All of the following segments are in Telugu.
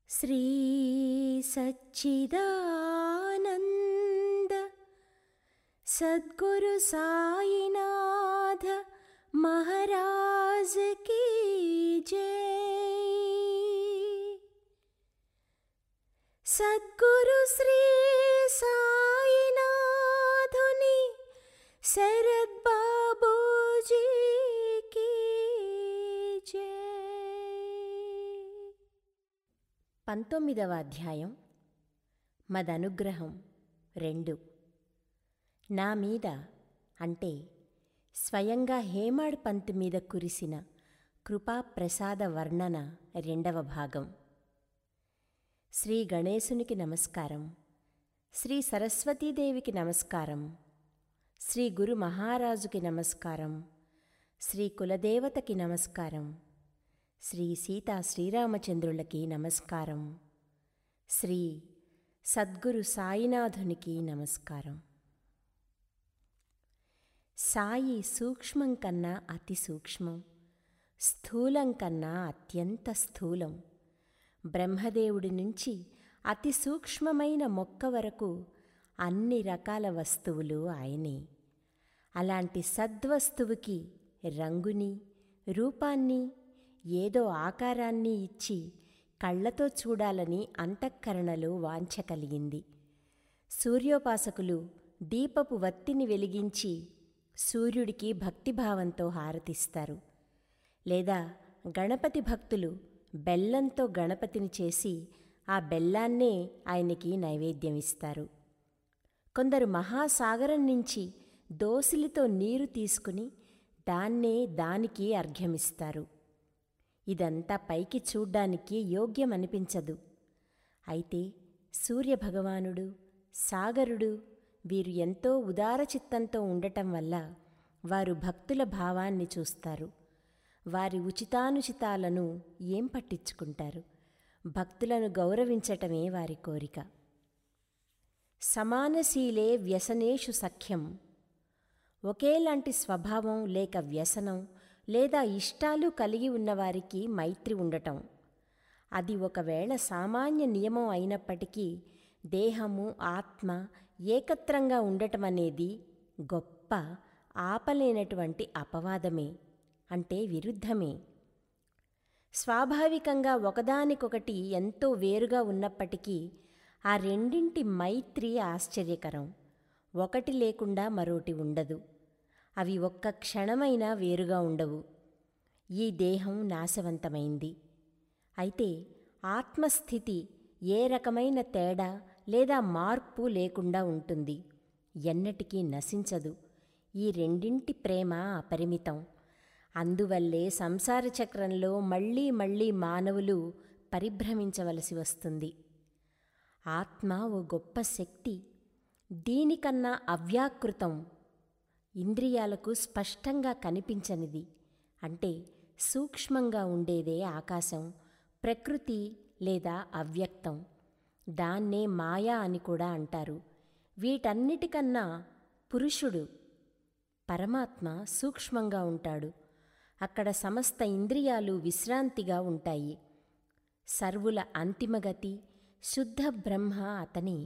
श्री सच्चिदानन्द सद्गुरु साईनाथ महाराज की जय सद्गुरु श्री साईनाथुनि శరత్ బాబూజీ కీ జై పంతొమ్మిదవ అధ్యాయం మదనుగ్రహం రెండు నా మీద అంటే స్వయంగా హేమాడ్ పంత్ మీద కురిసిన కృపా ప్రసాద వర్ణన రెండవ భాగం శ్రీ గణేశునికి నమస్కారం శ్రీ సరస్వతీదేవికి నమస్కారం శ్రీ గురు మహారాజుకి నమస్కారం శ్రీ కులదేవతకి నమస్కారం శ్రీ సీతా శ్రీరామచంద్రులకి నమస్కారం శ్రీ సద్గురు సాయినాథునికి నమస్కారం సాయి సూక్ష్మం కన్నా అతి సూక్ష్మం స్థూలం కన్నా అత్యంత స్థూలం బ్రహ్మదేవుడి నుంచి అతి సూక్ష్మమైన మొక్క వరకు అన్ని రకాల వస్తువులు ఆయనే అలాంటి సద్వస్తువుకి రంగుని రూపాన్ని ఏదో ఆకారాన్ని ఇచ్చి కళ్ళతో చూడాలని అంతఃకరణలో వాంఛ కలిగింది సూర్యోపాసకులు దీపపు వత్తిని వెలిగించి సూర్యుడికి భక్తిభావంతో హారతిస్తారు లేదా గణపతి భక్తులు బెల్లంతో గణపతిని చేసి ఆ బెల్లాన్నే ఆయనకి నైవేద్యం ఇస్తారు కొందరు మహాసాగరం నుంచి దోసిలితో నీరు తీసుకుని దాన్నే దానికి అర్ఘ్యమిస్తారు ఇదంతా పైకి చూడ్డానికి యోగ్యమనిపించదు అయితే సూర్యభగవానుడు సాగరుడు వీరు ఎంతో ఉదారచిత్తంతో ఉండటం వల్ల వారు భక్తుల భావాన్ని చూస్తారు వారి ఉచితానుచితాలను ఏం పట్టించుకుంటారు భక్తులను గౌరవించటమే వారి కోరిక సమానశీలే వ్యసనేషు సఖ్యం ఒకేలాంటి స్వభావం లేక వ్యసనం లేదా ఇష్టాలు కలిగి ఉన్నవారికి మైత్రి ఉండటం అది ఒకవేళ సామాన్య నియమం అయినప్పటికీ దేహము ఆత్మ ఏకత్రంగా ఉండటం అనేది గొప్ప ఆపలేనటువంటి అపవాదమే అంటే విరుద్ధమే స్వాభావికంగా ఒకదానికొకటి ఎంతో వేరుగా ఉన్నప్పటికీ ఆ రెండింటి మైత్రి ఆశ్చర్యకరం ఒకటి లేకుండా మరోటి ఉండదు అవి ఒక్క క్షణమైనా వేరుగా ఉండవు ఈ దేహం నాశవంతమైంది అయితే ఆత్మస్థితి ఏ రకమైన తేడా లేదా మార్పు లేకుండా ఉంటుంది ఎన్నటికీ నశించదు ఈ రెండింటి ప్రేమ అపరిమితం అందువల్లే సంసార చక్రంలో మళ్ళీ మళ్ళీ మానవులు పరిభ్రమించవలసి వస్తుంది ఆత్మ ఓ గొప్ప శక్తి దీనికన్నా అవ్యాకృతం ఇంద్రియాలకు స్పష్టంగా కనిపించనిది అంటే సూక్ష్మంగా ఉండేదే ఆకాశం ప్రకృతి లేదా అవ్యక్తం దాన్నే మాయా అని కూడా అంటారు వీటన్నిటికన్నా పురుషుడు పరమాత్మ సూక్ష్మంగా ఉంటాడు అక్కడ సమస్త ఇంద్రియాలు విశ్రాంతిగా ఉంటాయి సర్వుల అంతిమగతి శుద్ధ బ్రహ్మ అతనే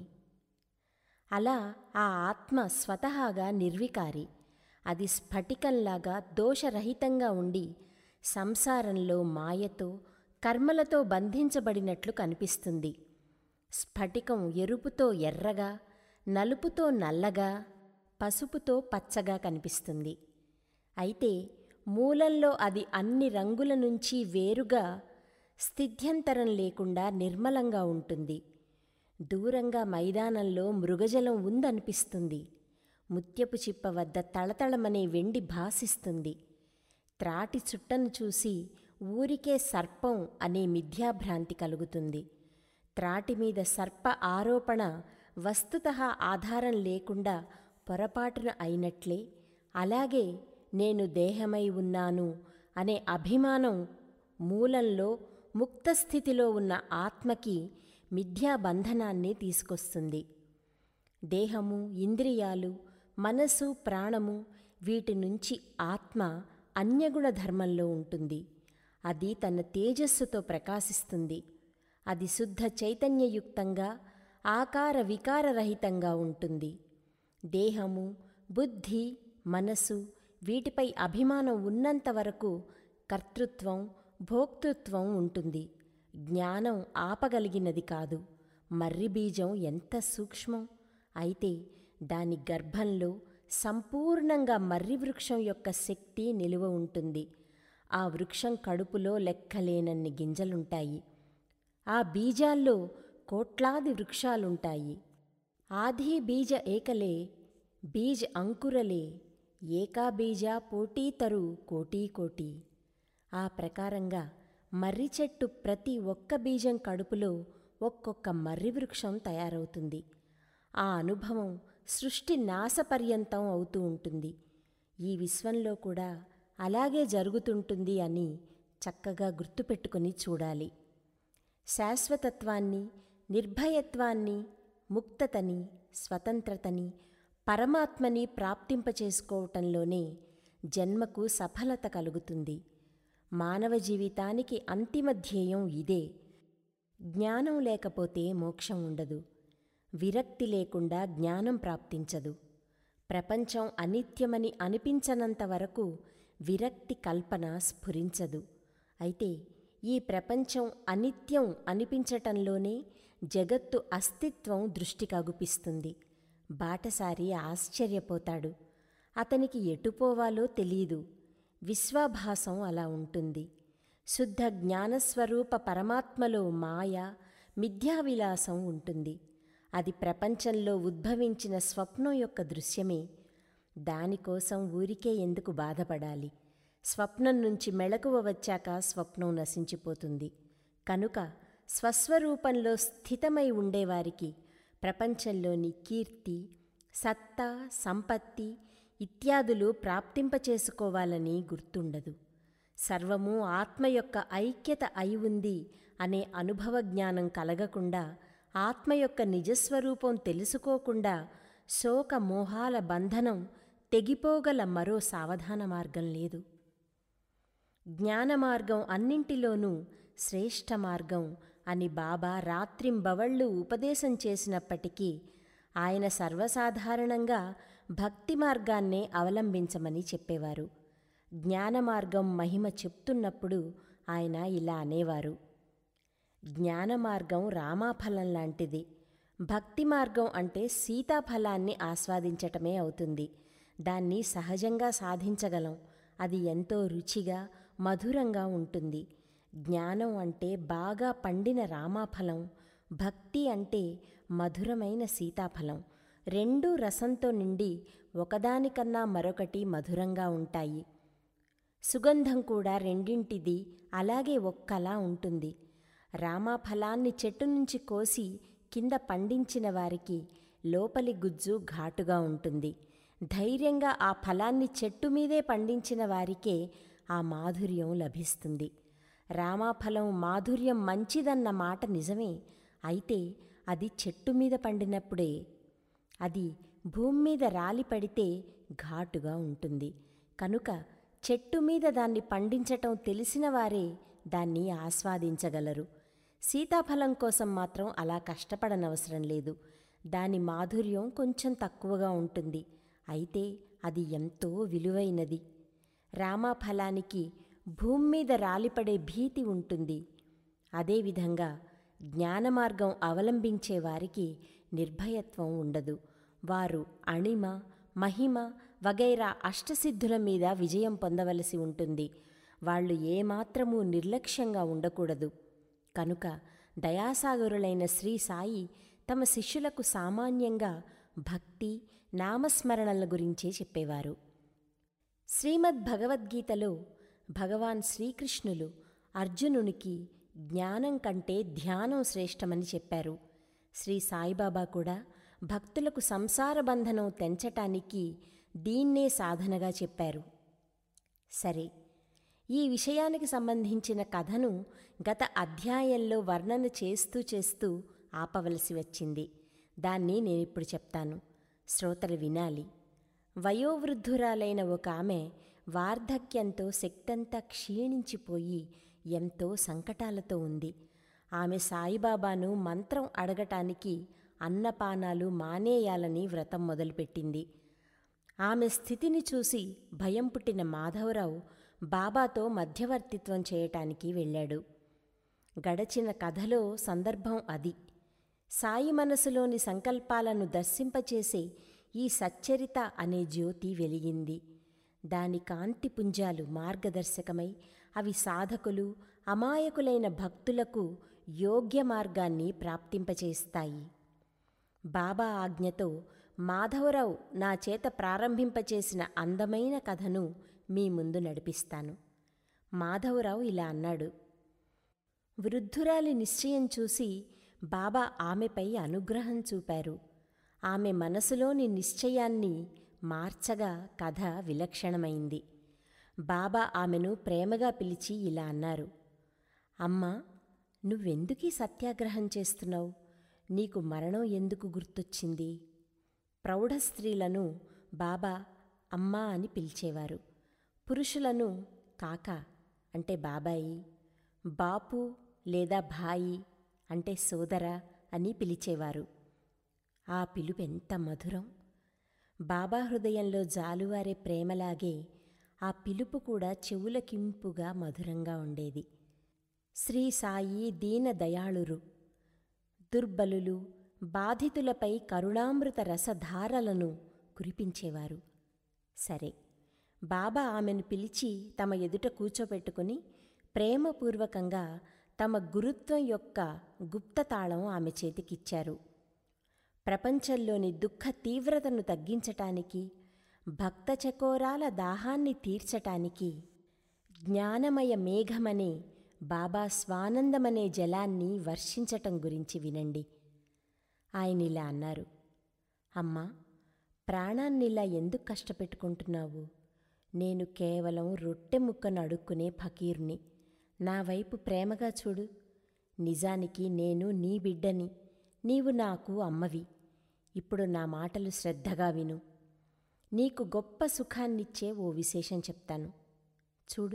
అలా ఆ ఆత్మ స్వతహాగా నిర్వికారి అది స్ఫటికంలాగా దోషరహితంగా ఉండి సంసారంలో మాయతో కర్మలతో బంధించబడినట్లు కనిపిస్తుంది స్ఫటికం ఎరుపుతో ఎర్రగా నలుపుతో నల్లగా పసుపుతో పచ్చగా కనిపిస్తుంది అయితే మూలంలో అది అన్ని రంగుల నుంచి వేరుగా స్థిత్యంతరం లేకుండా నిర్మలంగా ఉంటుంది దూరంగా మైదానంలో మృగజలం ఉందనిపిస్తుంది ముత్యపు చిప్ప వద్ద తళతళమనే వెండి భాసిస్తుంది త్రాటి చుట్టను చూసి ఊరికే సర్పం అనే మిథ్యాభ్రాంతి కలుగుతుంది త్రాటి మీద సర్ప ఆరోపణ వస్తుత ఆధారం లేకుండా పొరపాటున అయినట్లే అలాగే నేను దేహమై ఉన్నాను అనే అభిమానం మూలంలో ముక్తస్థితిలో ఉన్న ఆత్మకి మిథ్యాబంధనాన్ని తీసుకొస్తుంది దేహము ఇంద్రియాలు మనసు ప్రాణము వీటి నుంచి ఆత్మ అన్యగుణ ధర్మంలో ఉంటుంది అది తన తేజస్సుతో ప్రకాశిస్తుంది అది శుద్ధ చైతన్యయుక్తంగా ఆకార వికారరహితంగా ఉంటుంది దేహము బుద్ధి మనసు వీటిపై అభిమానం ఉన్నంత వరకు కర్తృత్వం భోక్తృత్వం ఉంటుంది జ్ఞానం ఆపగలిగినది కాదు మర్రి బీజం ఎంత సూక్ష్మం అయితే దాని గర్భంలో సంపూర్ణంగా మర్రి వృక్షం యొక్క శక్తి నిలువ ఉంటుంది ఆ వృక్షం కడుపులో లెక్కలేనన్ని గింజలుంటాయి ఆ బీజాల్లో కోట్లాది వృక్షాలుంటాయి ఆది బీజ ఏకలే బీజ్ అంకురలే ఏకా బీజ పోటీతరు కోటీ కోటి ఆ ప్రకారంగా మర్రి చెట్టు ప్రతి ఒక్క బీజం కడుపులో ఒక్కొక్క మర్రి వృక్షం తయారవుతుంది ఆ అనుభవం సృష్టి నాశపర్యంతం అవుతూ ఉంటుంది ఈ విశ్వంలో కూడా అలాగే జరుగుతుంటుంది అని చక్కగా గుర్తుపెట్టుకుని చూడాలి శాశ్వతత్వాన్ని నిర్భయత్వాన్ని ముక్తతని స్వతంత్రతని పరమాత్మని ప్రాప్తింపచేసుకోవటంలోనే జన్మకు సఫలత కలుగుతుంది మానవ జీవితానికి అంతిమ ధ్యేయం ఇదే జ్ఞానం లేకపోతే మోక్షం ఉండదు విరక్తి లేకుండా జ్ఞానం ప్రాప్తించదు ప్రపంచం అనిత్యమని అనిపించనంత వరకు విరక్తి కల్పన స్ఫురించదు అయితే ఈ ప్రపంచం అనిత్యం అనిపించటంలోనే జగత్తు అస్తిత్వం దృష్టి కగుపిస్తుంది బాటసారి ఆశ్చర్యపోతాడు అతనికి ఎటుపోవాలో తెలీదు విశ్వాభాసం అలా ఉంటుంది శుద్ధ జ్ఞానస్వరూప పరమాత్మలో మాయ మిథ్యావిలాసం ఉంటుంది అది ప్రపంచంలో ఉద్భవించిన స్వప్నం యొక్క దృశ్యమే దానికోసం ఊరికే ఎందుకు బాధపడాలి స్వప్నం నుంచి మెళకువ వచ్చాక స్వప్నం నశించిపోతుంది కనుక స్వస్వరూపంలో స్థితమై ఉండేవారికి ప్రపంచంలోని కీర్తి సత్తా సంపత్తి ఇత్యాదులు ప్రాప్తింపచేసుకోవాలని గుర్తుండదు సర్వము ఆత్మ యొక్క ఐక్యత అయి ఉంది అనే అనుభవ జ్ఞానం కలగకుండా ఆత్మ యొక్క నిజస్వరూపం తెలుసుకోకుండా శోక మోహాల బంధనం తెగిపోగల మరో సావధాన మార్గం లేదు జ్ఞాన మార్గం అన్నింటిలోనూ శ్రేష్ఠ మార్గం అని బాబా రాత్రింబవళ్ళు ఉపదేశం చేసినప్పటికీ ఆయన సర్వసాధారణంగా భక్తి మార్గాన్నే అవలంబించమని చెప్పేవారు జ్ఞాన మార్గం మహిమ చెప్తున్నప్పుడు ఆయన ఇలా అనేవారు జ్ఞాన మార్గం రామాఫలం లాంటిది భక్తి మార్గం అంటే సీతాఫలాన్ని ఆస్వాదించటమే అవుతుంది దాన్ని సహజంగా సాధించగలం అది ఎంతో రుచిగా మధురంగా ఉంటుంది జ్ఞానం అంటే బాగా పండిన రామాఫలం భక్తి అంటే మధురమైన సీతాఫలం రెండూ రసంతో నిండి ఒకదానికన్నా మరొకటి మధురంగా ఉంటాయి సుగంధం కూడా రెండింటిది అలాగే ఒక్కలా ఉంటుంది రామాఫలాన్ని చెట్టు నుంచి కోసి కింద పండించిన వారికి లోపలి గుజ్జు ఘాటుగా ఉంటుంది ధైర్యంగా ఆ ఫలాన్ని చెట్టు మీదే పండించిన వారికే ఆ మాధుర్యం లభిస్తుంది రామాఫలం మాధుర్యం మంచిదన్న మాట నిజమే అయితే అది చెట్టు మీద పండినప్పుడే అది భూమి మీద రాలి పడితే ఘాటుగా ఉంటుంది కనుక చెట్టు మీద దాన్ని పండించటం తెలిసిన వారే దాన్ని ఆస్వాదించగలరు సీతాఫలం కోసం మాత్రం అలా కష్టపడనవసరం లేదు దాని మాధుర్యం కొంచెం తక్కువగా ఉంటుంది అయితే అది ఎంతో విలువైనది రామాఫలానికి భూమి మీద రాలిపడే భీతి ఉంటుంది అదేవిధంగా జ్ఞానమార్గం అవలంబించే వారికి నిర్భయత్వం ఉండదు వారు అణిమ మహిమ వగైరా అష్టసిద్ధుల మీద విజయం పొందవలసి ఉంటుంది వాళ్ళు ఏమాత్రమూ నిర్లక్ష్యంగా ఉండకూడదు కనుక దయాసాగరులైన శ్రీ సాయి తమ శిష్యులకు సామాన్యంగా భక్తి నామస్మరణల గురించే చెప్పేవారు శ్రీమద్ భగవద్గీతలో భగవాన్ శ్రీకృష్ణులు అర్జునునికి జ్ఞానం కంటే ధ్యానం శ్రేష్టమని చెప్పారు శ్రీ సాయిబాబా కూడా భక్తులకు సంసార బంధనం తెంచటానికి దీన్నే సాధనగా చెప్పారు సరే ఈ విషయానికి సంబంధించిన కథను గత అధ్యాయంలో వర్ణన చేస్తూ చేస్తూ ఆపవలసి వచ్చింది దాన్ని నేనిప్పుడు చెప్తాను శ్రోతలు వినాలి వయోవృద్ధురాలైన ఒక ఆమె వార్ధక్యంతో శక్తంతా క్షీణించిపోయి ఎంతో సంకటాలతో ఉంది ఆమె సాయిబాబాను మంత్రం అడగటానికి అన్నపానాలు మానేయాలని వ్రతం మొదలుపెట్టింది ఆమె స్థితిని చూసి భయం పుట్టిన మాధవరావు బాబాతో మధ్యవర్తిత్వం చేయటానికి వెళ్ళాడు గడచిన కథలో సందర్భం అది సాయి మనసులోని సంకల్పాలను దర్శింపచేసే ఈ సచ్చరిత అనే జ్యోతి వెలిగింది దాని కాంతి పుంజాలు మార్గదర్శకమై అవి సాధకులు అమాయకులైన భక్తులకు యోగ్య మార్గాన్ని ప్రాప్తింపచేస్తాయి బాబా ఆజ్ఞతో మాధవరావు నా చేత ప్రారంభింపచేసిన అందమైన కథను మీ ముందు నడిపిస్తాను మాధవరావు ఇలా అన్నాడు వృద్ధురాలి నిశ్చయం చూసి బాబా ఆమెపై అనుగ్రహం చూపారు ఆమె మనసులోని నిశ్చయాన్ని మార్చగా కథ విలక్షణమైంది బాబా ఆమెను ప్రేమగా పిలిచి ఇలా అన్నారు అమ్మా నువ్వెందుకీ సత్యాగ్రహం చేస్తున్నావు నీకు మరణం ఎందుకు గుర్తొచ్చింది ప్రౌఢ స్త్రీలను బాబా అమ్మా అని పిలిచేవారు పురుషులను కాక అంటే బాబాయి బాపు లేదా భాయి అంటే సోదర అని పిలిచేవారు ఆ పిలుపెంత మధురం బాబా హృదయంలో జాలువారే ప్రేమలాగే ఆ పిలుపు కూడా చెవులకింపుగా మధురంగా ఉండేది శ్రీ సాయి దీన దయాళురు దుర్బలులు బాధితులపై కరుణామృత రసధారలను కురిపించేవారు సరే బాబా ఆమెను పిలిచి తమ ఎదుట కూర్చోబెట్టుకుని ప్రేమపూర్వకంగా తమ గురుత్వం యొక్క గుప్తతాళం ఆమె చేతికిచ్చారు ప్రపంచంలోని దుఃఖ తీవ్రతను తగ్గించటానికి భక్త చకోరాల దాహాన్ని తీర్చటానికి జ్ఞానమయ మేఘమనే బాబా స్వానందమనే జలాన్ని వర్షించటం గురించి వినండి ఆయనిలా అన్నారు అమ్మా ప్రాణాన్నిలా ఎందుకు కష్టపెట్టుకుంటున్నావు నేను కేవలం రొట్టె ముక్కను అడుక్కునే ఫకీర్ని నా వైపు ప్రేమగా చూడు నిజానికి నేను నీ బిడ్డని నీవు నాకు అమ్మవి ఇప్పుడు నా మాటలు శ్రద్ధగా విను నీకు గొప్ప సుఖాన్నిచ్చే ఓ విశేషం చెప్తాను చూడు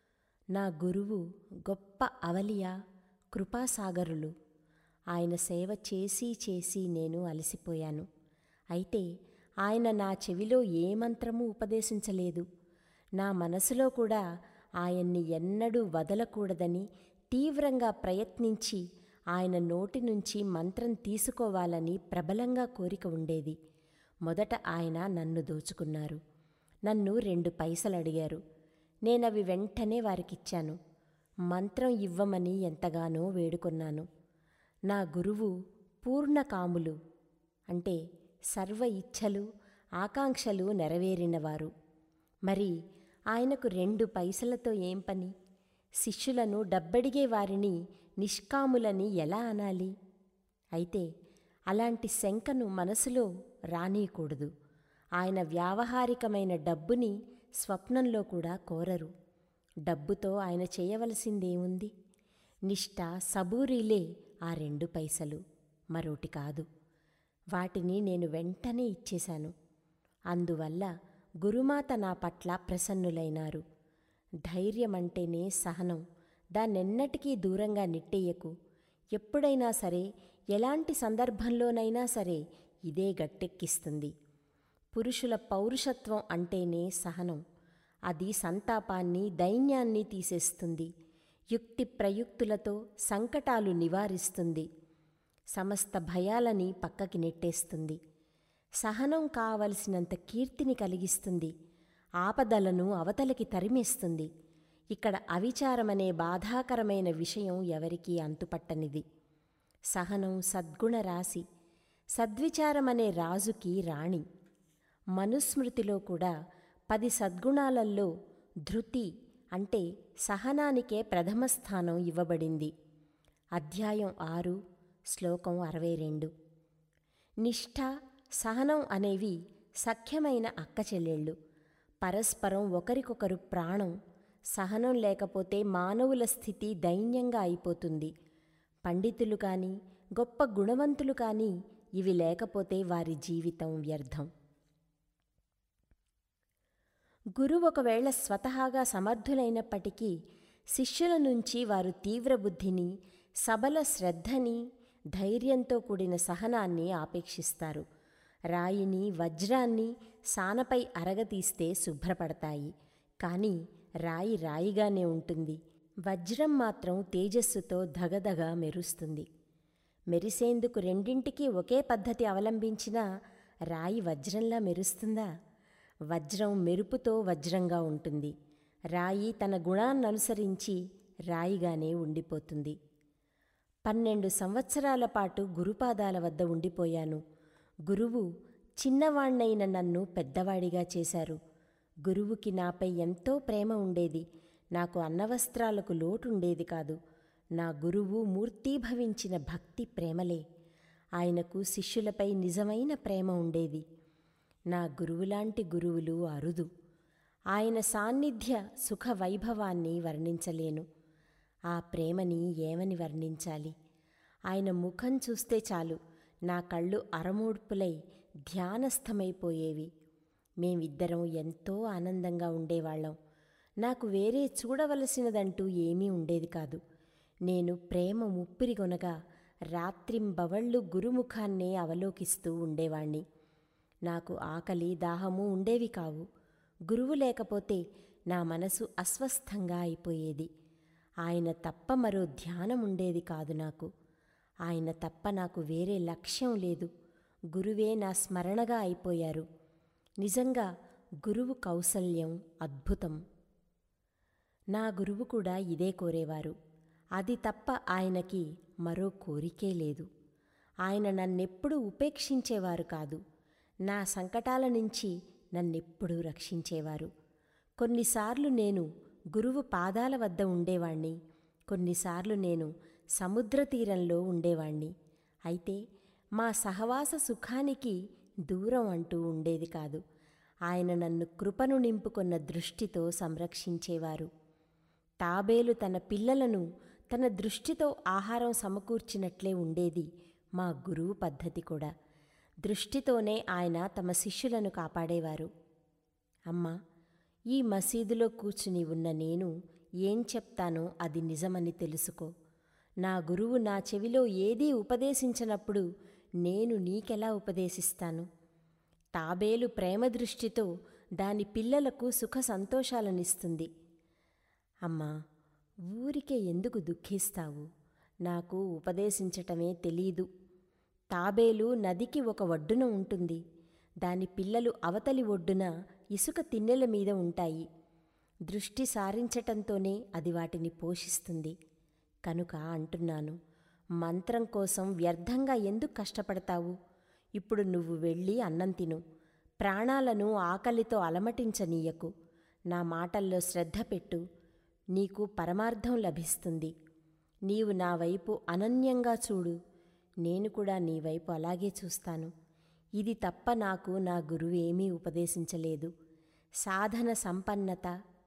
నా గురువు గొప్ప అవలియా కృపాసాగరులు ఆయన సేవ చేసి చేసి నేను అలసిపోయాను అయితే ఆయన నా చెవిలో ఏ మంత్రమూ ఉపదేశించలేదు నా మనసులో కూడా ఆయన్ని ఎన్నడూ వదలకూడదని తీవ్రంగా ప్రయత్నించి ఆయన నోటి నుంచి మంత్రం తీసుకోవాలని ప్రబలంగా కోరిక ఉండేది మొదట ఆయన నన్ను దోచుకున్నారు నన్ను రెండు పైసలు అడిగారు నేనవి వెంటనే వారికిచ్చాను మంత్రం ఇవ్వమని ఎంతగానో వేడుకొన్నాను నా గురువు పూర్ణకాములు అంటే సర్వ ఇచ్ఛలు ఆకాంక్షలు నెరవేరినవారు మరి ఆయనకు రెండు పైసలతో ఏం పని శిష్యులను డబ్బడిగే వారిని నిష్కాములని ఎలా అనాలి అయితే అలాంటి శంకను మనసులో రానీయకూడదు ఆయన వ్యావహారికమైన డబ్బుని స్వప్నంలో కూడా కోరరు డబ్బుతో ఆయన చేయవలసిందేముంది నిష్ఠ సబూరీలే ఆ రెండు పైసలు మరోటి కాదు వాటిని నేను వెంటనే ఇచ్చేశాను అందువల్ల గురుమాత నా పట్ల ప్రసన్నులైనారు ధైర్యమంటేనే సహనం దాన్నెన్నటికీ దూరంగా నెట్టేయకు ఎప్పుడైనా సరే ఎలాంటి సందర్భంలోనైనా సరే ఇదే గట్టెక్కిస్తుంది పురుషుల పౌరుషత్వం అంటేనే సహనం అది సంతాపాన్ని దైన్యాన్ని తీసేస్తుంది యుక్తి ప్రయుక్తులతో సంకటాలు నివారిస్తుంది సమస్త భయాలని పక్కకి నెట్టేస్తుంది సహనం కావలసినంత కీర్తిని కలిగిస్తుంది ఆపదలను అవతలికి తరిమేస్తుంది ఇక్కడ అవిచారమనే బాధాకరమైన విషయం ఎవరికీ అంతుపట్టనిది సహనం సద్గుణ రాశి సద్విచారమనే రాజుకి రాణి మనుస్మృతిలో కూడా పది సద్గుణాలలో ధృతి అంటే సహనానికే ప్రథమ స్థానం ఇవ్వబడింది అధ్యాయం ఆరు శ్లోకం అరవై రెండు నిష్ఠ సహనం అనేవి సఖ్యమైన అక్కచెల్లెళ్ళు పరస్పరం ఒకరికొకరు ప్రాణం సహనం లేకపోతే మానవుల స్థితి దైన్యంగా అయిపోతుంది పండితులు కానీ గొప్ప గుణవంతులు కానీ ఇవి లేకపోతే వారి జీవితం వ్యర్థం గురువు ఒకవేళ స్వతహాగా సమర్థులైనప్పటికీ శిష్యుల నుంచి వారు తీవ్ర బుద్ధిని సబల శ్రద్ధని ధైర్యంతో కూడిన సహనాన్ని ఆపేక్షిస్తారు రాయిని వజ్రాన్ని సానపై అరగతీస్తే శుభ్రపడతాయి కానీ రాయి రాయిగానే ఉంటుంది వజ్రం మాత్రం తేజస్సుతో ధగధగ మెరుస్తుంది మెరిసేందుకు రెండింటికి ఒకే పద్ధతి అవలంబించినా రాయి వజ్రంలా మెరుస్తుందా వజ్రం మెరుపుతో వజ్రంగా ఉంటుంది రాయి తన గుణాన్ననుసరించి రాయిగానే ఉండిపోతుంది పన్నెండు సంవత్సరాల పాటు గురుపాదాల వద్ద ఉండిపోయాను గురువు చిన్నవాణ్ణైన నన్ను పెద్దవాడిగా చేశారు గురువుకి నాపై ఎంతో ప్రేమ ఉండేది నాకు అన్నవస్త్రాలకు లోటుండేది కాదు నా గురువు మూర్తీభవించిన భక్తి ప్రేమలే ఆయనకు శిష్యులపై నిజమైన ప్రేమ ఉండేది నా గురువులాంటి గురువులు అరుదు ఆయన సాన్నిధ్య సుఖ వైభవాన్ని వర్ణించలేను ఆ ప్రేమని ఏమని వర్ణించాలి ఆయన ముఖం చూస్తే చాలు నా కళ్ళు అరమోడ్పులై ధ్యానస్థమైపోయేవి మేమిద్దరం ఎంతో ఆనందంగా ఉండేవాళ్ళం నాకు వేరే చూడవలసినదంటూ ఏమీ ఉండేది కాదు నేను ప్రేమ ముప్పిరిగొనగా రాత్రింబవళ్ళు గురుముఖాన్నే అవలోకిస్తూ ఉండేవాణ్ణి నాకు ఆకలి దాహము ఉండేవి కావు గురువు లేకపోతే నా మనసు అస్వస్థంగా అయిపోయేది ఆయన తప్ప మరో ధ్యానం ఉండేది కాదు నాకు ఆయన తప్ప నాకు వేరే లక్ష్యం లేదు గురువే నా స్మరణగా అయిపోయారు నిజంగా గురువు కౌసల్యం అద్భుతం నా గురువు కూడా ఇదే కోరేవారు అది తప్ప ఆయనకి మరో కోరికే లేదు ఆయన నన్నెప్పుడూ ఉపేక్షించేవారు కాదు నా సంకటాల నుంచి నన్నెప్పుడూ రక్షించేవారు కొన్నిసార్లు నేను గురువు పాదాల వద్ద ఉండేవాణ్ణి కొన్నిసార్లు నేను సముద్ర తీరంలో ఉండేవాణ్ణి అయితే మా సహవాస సుఖానికి దూరం అంటూ ఉండేది కాదు ఆయన నన్ను కృపను నింపుకొన్న దృష్టితో సంరక్షించేవారు తాబేలు తన పిల్లలను తన దృష్టితో ఆహారం సమకూర్చినట్లే ఉండేది మా గురువు పద్ధతి కూడా దృష్టితోనే ఆయన తమ శిష్యులను కాపాడేవారు అమ్మా ఈ మసీదులో కూర్చుని ఉన్న నేను ఏం చెప్తానో అది నిజమని తెలుసుకో నా గురువు నా చెవిలో ఏదీ ఉపదేశించినప్పుడు నేను నీకెలా ఉపదేశిస్తాను తాబేలు ప్రేమ దృష్టితో దాని పిల్లలకు సుఖ సంతోషాలనిస్తుంది అమ్మా ఊరికే ఎందుకు దుఃఖిస్తావు నాకు ఉపదేశించటమే తెలీదు తాబేలు నదికి ఒక ఒడ్డున ఉంటుంది దాని పిల్లలు అవతలి ఒడ్డున ఇసుక తిన్నెల మీద ఉంటాయి దృష్టి సారించటంతోనే అది వాటిని పోషిస్తుంది కనుక అంటున్నాను మంత్రం కోసం వ్యర్థంగా ఎందుకు కష్టపడతావు ఇప్పుడు నువ్వు వెళ్ళి అన్నం తిను ప్రాణాలను ఆకలితో అలమటించనీయకు నా మాటల్లో శ్రద్ధ పెట్టు నీకు పరమార్థం లభిస్తుంది నీవు నా వైపు అనన్యంగా చూడు నేను కూడా నీ వైపు అలాగే చూస్తాను ఇది తప్ప నాకు నా గురువు ఏమీ ఉపదేశించలేదు సాధన సంపన్నత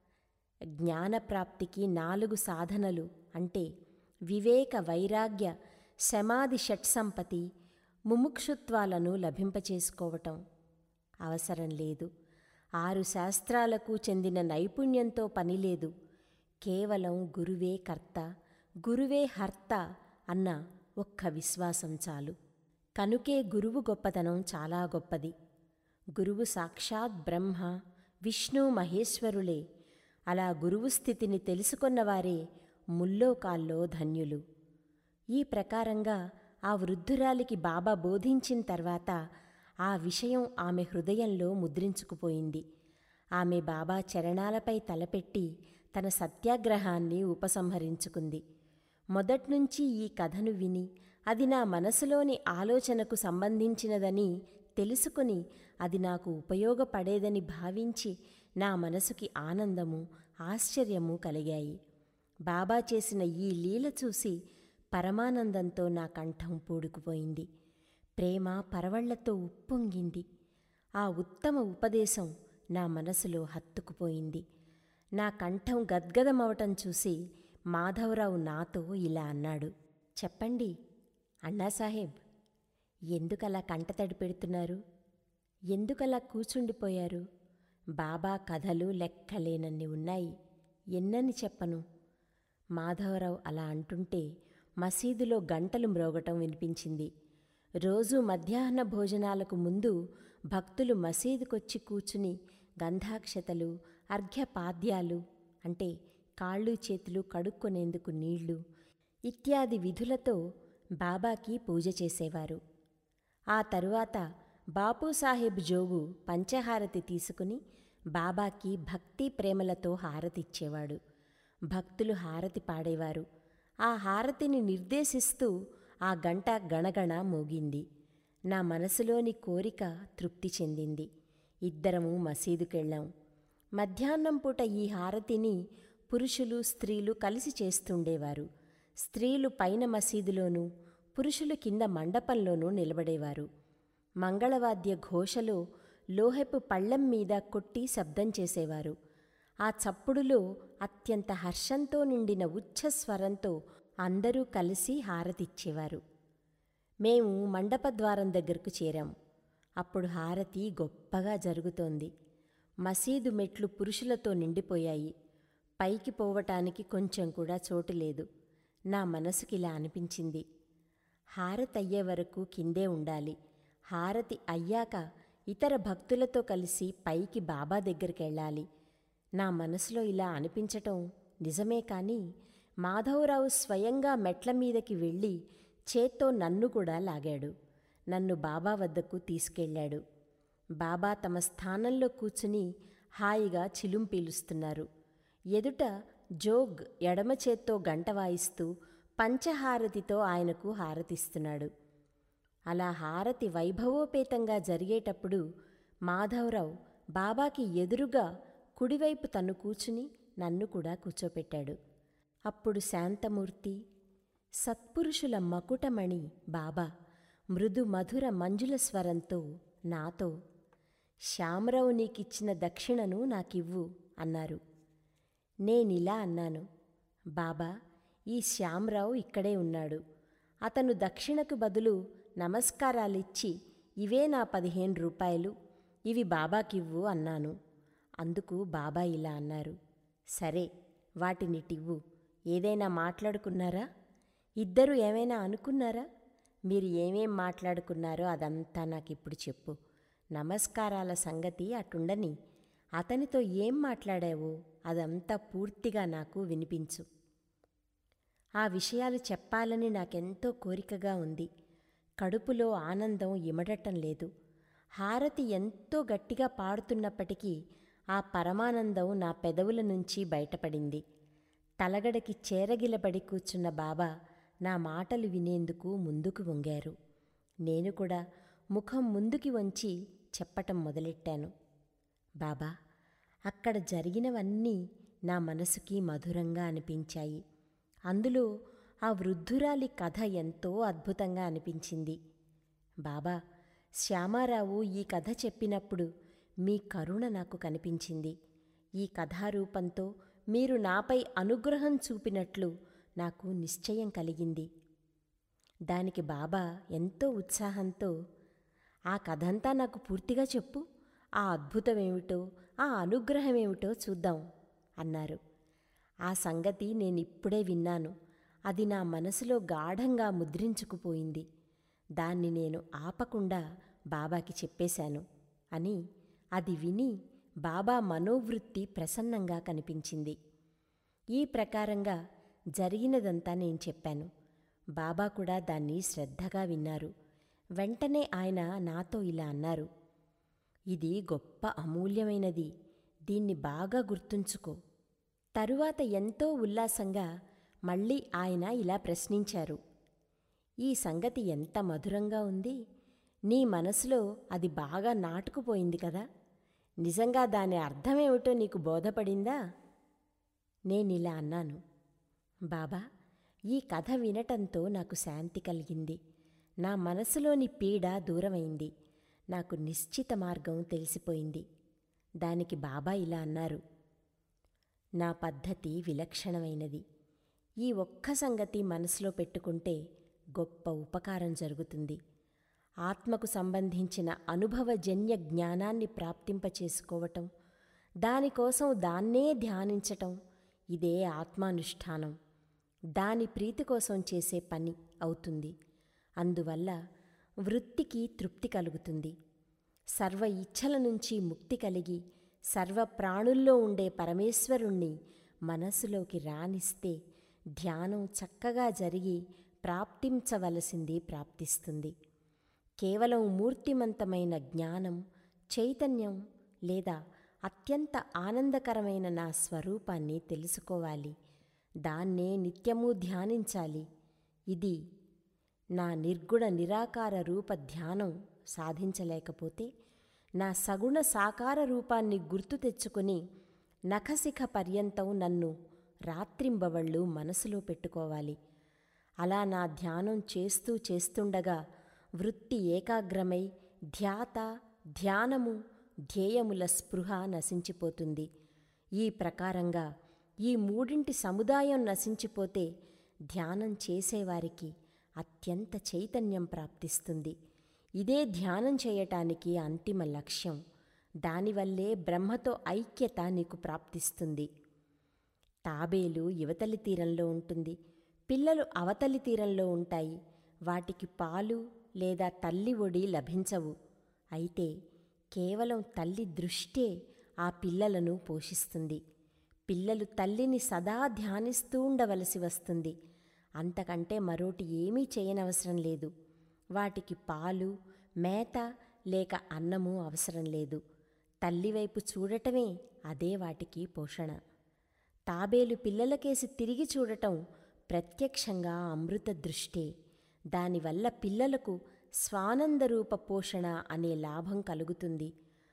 జ్ఞానప్రాప్తికి నాలుగు సాధనలు అంటే వివేక వైరాగ్య శమాది షట్సంపతి ముముక్షుత్వాలను లభింపచేసుకోవటం అవసరం లేదు ఆరు శాస్త్రాలకు చెందిన నైపుణ్యంతో పనిలేదు కేవలం గురువే కర్త గురువే హర్త అన్న ఒక్క విశ్వాసం చాలు కనుకే గురువు గొప్పతనం చాలా గొప్పది గురువు సాక్షాత్ బ్రహ్మ విష్ణు మహేశ్వరులే అలా గురువు స్థితిని తెలుసుకొన్నవారే ముల్లోకాల్లో ధన్యులు ఈ ప్రకారంగా ఆ వృద్ధురాలికి బాబా బోధించిన తర్వాత ఆ విషయం ఆమె హృదయంలో ముద్రించుకుపోయింది ఆమె బాబా చరణాలపై తలపెట్టి తన సత్యాగ్రహాన్ని ఉపసంహరించుకుంది మొదట్నుంచి ఈ కథను విని అది నా మనసులోని ఆలోచనకు సంబంధించినదని తెలుసుకుని అది నాకు ఉపయోగపడేదని భావించి నా మనసుకి ఆనందము ఆశ్చర్యము కలిగాయి బాబా చేసిన ఈ లీల చూసి పరమానందంతో నా కంఠం పూడుకుపోయింది ప్రేమ పరవళ్లతో ఉప్పొంగింది ఆ ఉత్తమ ఉపదేశం నా మనసులో హత్తుకుపోయింది నా కంఠం గద్గదమవటం చూసి మాధవరావు నాతో ఇలా అన్నాడు చెప్పండి అన్నాసాహెబ్ ఎందుకలా కంటతడి పెడుతున్నారు ఎందుకలా కూచుండిపోయారు బాబా కథలు లెక్కలేనన్ని ఉన్నాయి ఎన్నని చెప్పను మాధవరావు అలా అంటుంటే మసీదులో గంటలు మ్రోగటం వినిపించింది రోజూ మధ్యాహ్న భోజనాలకు ముందు భక్తులు మసీదుకొచ్చి కూర్చుని గంధాక్షతలు అర్ఘ్యపాద్యాలు అంటే కాళ్ళు చేతులు కడుక్కొనేందుకు నీళ్లు ఇత్యాది విధులతో బాబాకి పూజ చేసేవారు ఆ తరువాత బాపూసాహెబ్ జోగు పంచహారతి తీసుకుని బాబాకి భక్తి ప్రేమలతో హారతిచ్చేవాడు భక్తులు హారతి పాడేవారు ఆ హారతిని నిర్దేశిస్తూ ఆ గంట గణగణ మోగింది నా మనసులోని కోరిక తృప్తి చెందింది ఇద్దరము మసీదుకెళ్ళాం మధ్యాహ్నం పూట ఈ హారతిని పురుషులు స్త్రీలు కలిసి చేస్తుండేవారు స్త్రీలు పైన మసీదులోనూ పురుషులు కింద మండపంలోనూ నిలబడేవారు మంగళవాద్య ఘోషలో లోహెపు పళ్ళెం మీద కొట్టి శబ్దం చేసేవారు ఆ చప్పుడులో అత్యంత హర్షంతో నిండిన ఉచ్ఛస్వరంతో అందరూ కలిసి హారతిచ్చేవారు మేము మండపద్వారం దగ్గరకు చేరాం అప్పుడు హారతి గొప్పగా జరుగుతోంది మసీదు మెట్లు పురుషులతో నిండిపోయాయి పైకి పోవటానికి కొంచెం కూడా చోటు లేదు నా మనసుకిలా అనిపించింది హారతి అయ్యే వరకు కిందే ఉండాలి హారతి అయ్యాక ఇతర భక్తులతో కలిసి పైకి బాబా దగ్గరికి వెళ్ళాలి నా మనసులో ఇలా అనిపించటం నిజమే కానీ మాధవరావు స్వయంగా మెట్ల మీదకి వెళ్ళి చేత్తో నన్ను కూడా లాగాడు నన్ను బాబా వద్దకు తీసుకెళ్ళాడు బాబా తమ స్థానంలో కూర్చుని హాయిగా చిలుం పీలుస్తున్నారు ఎదుట జోగ్ ఎడమ చేత్తో గంట వాయిస్తూ పంచహారతితో ఆయనకు హారతిస్తున్నాడు అలా హారతి వైభవోపేతంగా జరిగేటప్పుడు మాధవరావు బాబాకి ఎదురుగా కుడివైపు తను కూర్చుని నన్ను కూడా కూర్చోపెట్టాడు అప్పుడు శాంతమూర్తి సత్పురుషుల మకుటమణి బాబా మృదు మధుర మంజుల స్వరంతో నాతో శ్యామరావు నీకిచ్చిన దక్షిణను నాకివ్వు అన్నారు నేనిలా అన్నాను బాబా ఈ శ్యామరావు ఇక్కడే ఉన్నాడు అతను దక్షిణకు బదులు నమస్కారాలిచ్చి ఇవే నా పదిహేను రూపాయలు ఇవి బాబాకివ్వు అన్నాను అందుకు బాబా ఇలా అన్నారు సరే వాటినిటివ్వు ఏదైనా మాట్లాడుకున్నారా ఇద్దరు ఏమైనా అనుకున్నారా మీరు ఏమేం మాట్లాడుకున్నారో అదంతా నాకిప్పుడు చెప్పు నమస్కారాల సంగతి అటుండని అతనితో ఏం మాట్లాడావో అదంతా పూర్తిగా నాకు వినిపించు ఆ విషయాలు చెప్పాలని నాకెంతో కోరికగా ఉంది కడుపులో ఆనందం ఇమడటం లేదు హారతి ఎంతో గట్టిగా పాడుతున్నప్పటికీ ఆ పరమానందం నా పెదవుల నుంచి బయటపడింది తలగడకి చేరగిలబడి కూర్చున్న బాబా నా మాటలు వినేందుకు ముందుకు వంగారు నేను కూడా ముఖం ముందుకి వంచి చెప్పటం మొదలెట్టాను బాబా అక్కడ జరిగినవన్నీ నా మనసుకి మధురంగా అనిపించాయి అందులో ఆ వృద్ధురాలి కథ ఎంతో అద్భుతంగా అనిపించింది బాబా శ్యామారావు ఈ కథ చెప్పినప్పుడు మీ కరుణ నాకు కనిపించింది ఈ కథారూపంతో మీరు నాపై అనుగ్రహం చూపినట్లు నాకు నిశ్చయం కలిగింది దానికి బాబా ఎంతో ఉత్సాహంతో ఆ కథంతా నాకు పూర్తిగా చెప్పు ఆ అద్భుతమేమిటో ఆ అనుగ్రహమేమిటో చూద్దాం అన్నారు ఆ సంగతి నేనిప్పుడే విన్నాను అది నా మనసులో గాఢంగా ముద్రించుకుపోయింది దాన్ని నేను ఆపకుండా బాబాకి చెప్పేశాను అని అది విని బాబా మనోవృత్తి ప్రసన్నంగా కనిపించింది ఈ ప్రకారంగా జరిగినదంతా నేను చెప్పాను బాబా కూడా దాన్ని శ్రద్ధగా విన్నారు వెంటనే ఆయన నాతో ఇలా అన్నారు ఇది గొప్ప అమూల్యమైనది దీన్ని బాగా గుర్తుంచుకో తరువాత ఎంతో ఉల్లాసంగా మళ్ళీ ఆయన ఇలా ప్రశ్నించారు ఈ సంగతి ఎంత మధురంగా ఉంది నీ మనసులో అది బాగా నాటుకుపోయింది కదా నిజంగా దాని అర్థమేమిటో నీకు బోధపడిందా నేనిలా అన్నాను బాబా ఈ కథ వినటంతో నాకు శాంతి కలిగింది నా మనసులోని పీడ దూరమైంది నాకు నిశ్చిత మార్గం తెలిసిపోయింది దానికి బాబా ఇలా అన్నారు నా పద్ధతి విలక్షణమైనది ఈ ఒక్క సంగతి మనసులో పెట్టుకుంటే గొప్ప ఉపకారం జరుగుతుంది ఆత్మకు సంబంధించిన అనుభవజన్య జ్ఞానాన్ని ప్రాప్తింపచేసుకోవటం దానికోసం దాన్నే ధ్యానించటం ఇదే ఆత్మానుష్ఠానం దాని ప్రీతి కోసం చేసే పని అవుతుంది అందువల్ల వృత్తికి తృప్తి కలుగుతుంది సర్వ ఇచ్ఛల నుంచి ముక్తి కలిగి సర్వ ప్రాణుల్లో ఉండే పరమేశ్వరుణ్ణి మనసులోకి రానిస్తే ధ్యానం చక్కగా జరిగి ప్రాప్తించవలసింది ప్రాప్తిస్తుంది కేవలం మూర్తిమంతమైన జ్ఞానం చైతన్యం లేదా అత్యంత ఆనందకరమైన నా స్వరూపాన్ని తెలుసుకోవాలి దాన్నే నిత్యము ధ్యానించాలి ఇది నా నిర్గుణ నిరాకార రూప ధ్యానం సాధించలేకపోతే నా సగుణ సాకార రూపాన్ని గుర్తు తెచ్చుకుని నఖశిఖ పర్యంతం నన్ను రాత్రింబవళ్ళు మనసులో పెట్టుకోవాలి అలా నా ధ్యానం చేస్తూ చేస్తుండగా వృత్తి ఏకాగ్రమై ధ్యాత ధ్యానము ధ్యేయముల స్పృహ నశించిపోతుంది ఈ ప్రకారంగా ఈ మూడింటి సముదాయం నశించిపోతే ధ్యానం చేసేవారికి అత్యంత చైతన్యం ప్రాప్తిస్తుంది ఇదే ధ్యానం చేయటానికి అంతిమ లక్ష్యం దానివల్లే బ్రహ్మతో ఐక్యత నీకు ప్రాప్తిస్తుంది తాబేలు యువతలి తీరంలో ఉంటుంది పిల్లలు అవతలి తీరంలో ఉంటాయి వాటికి పాలు లేదా తల్లి ఒడి లభించవు అయితే కేవలం తల్లి దృష్టే ఆ పిల్లలను పోషిస్తుంది పిల్లలు తల్లిని సదా ధ్యానిస్తూ ఉండవలసి వస్తుంది అంతకంటే మరోటి ఏమీ చేయనవసరం లేదు వాటికి పాలు మేత లేక అన్నము అవసరం లేదు తల్లివైపు చూడటమే అదే వాటికి పోషణ తాబేలు పిల్లలకేసి తిరిగి చూడటం ప్రత్యక్షంగా అమృత దృష్టే దానివల్ల పిల్లలకు స్వానందరూప పోషణ అనే లాభం కలుగుతుంది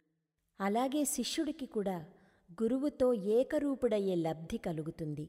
అలాగే శిష్యుడికి కూడా గురువుతో ఏకరూపుడయ్యే లబ్ధి కలుగుతుంది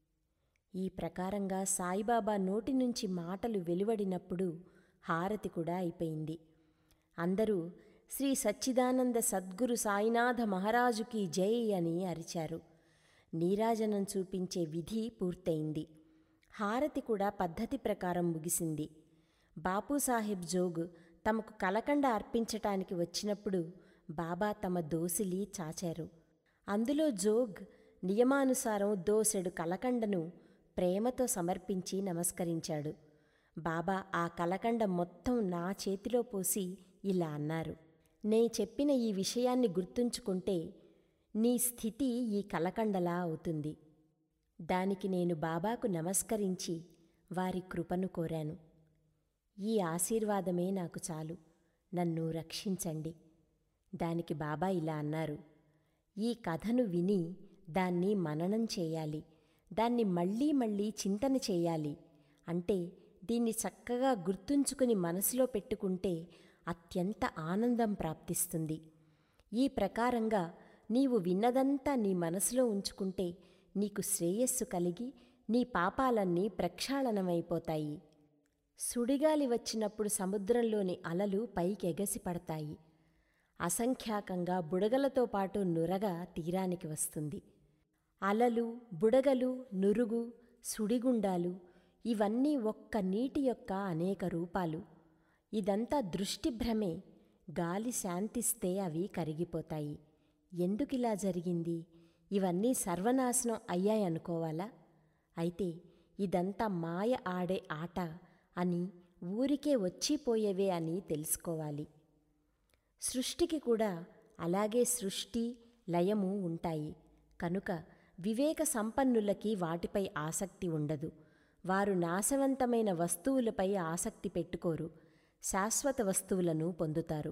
ఈ ప్రకారంగా సాయిబాబా నోటి నుంచి మాటలు వెలువడినప్పుడు హారతి కూడా అయిపోయింది అందరూ శ్రీ సచ్చిదానంద సద్గురు సాయినాథ మహారాజుకి జై అని అరిచారు నీరాజనం చూపించే విధి పూర్తయింది హారతి కూడా పద్ధతి ప్రకారం ముగిసింది బాపూసాహెబ్ జోగ్ తమకు కలకండ అర్పించటానికి వచ్చినప్పుడు బాబా తమ దోసిలి చాచారు అందులో జోగ్ నియమానుసారం దోసెడు కలకండను ప్రేమతో సమర్పించి నమస్కరించాడు బాబా ఆ కలకండ మొత్తం నా చేతిలో పోసి ఇలా అన్నారు నే చెప్పిన ఈ విషయాన్ని గుర్తుంచుకుంటే నీ స్థితి ఈ కలకండలా అవుతుంది దానికి నేను బాబాకు నమస్కరించి వారి కృపను కోరాను ఈ ఆశీర్వాదమే నాకు చాలు నన్ను రక్షించండి దానికి బాబా ఇలా అన్నారు ఈ కథను విని దాన్ని మననం చేయాలి దాన్ని మళ్ళీ మళ్ళీ చింతన చేయాలి అంటే దీన్ని చక్కగా గుర్తుంచుకుని మనసులో పెట్టుకుంటే అత్యంత ఆనందం ప్రాప్తిస్తుంది ఈ ప్రకారంగా నీవు విన్నదంతా నీ మనసులో ఉంచుకుంటే నీకు శ్రేయస్సు కలిగి నీ పాపాలన్నీ ప్రక్షాళనమైపోతాయి సుడిగాలి వచ్చినప్పుడు సముద్రంలోని అలలు పైకి ఎగసి పడతాయి అసంఖ్యాకంగా బుడగలతో పాటు నురగ తీరానికి వస్తుంది అలలు బుడగలు నురుగు సుడిగుండాలు ఇవన్నీ ఒక్క నీటి యొక్క అనేక రూపాలు ఇదంతా దృష్టి భ్రమే గాలి శాంతిస్తే అవి కరిగిపోతాయి ఎందుకిలా జరిగింది ఇవన్నీ సర్వనాశనం అయ్యాయనుకోవాలా అయితే ఇదంతా మాయ ఆడే ఆట అని ఊరికే వచ్చిపోయేవే అని తెలుసుకోవాలి సృష్టికి కూడా అలాగే సృష్టి లయము ఉంటాయి కనుక వివేక సంపన్నులకి వాటిపై ఆసక్తి ఉండదు వారు నాశవంతమైన వస్తువులపై ఆసక్తి పెట్టుకోరు శాశ్వత వస్తువులను పొందుతారు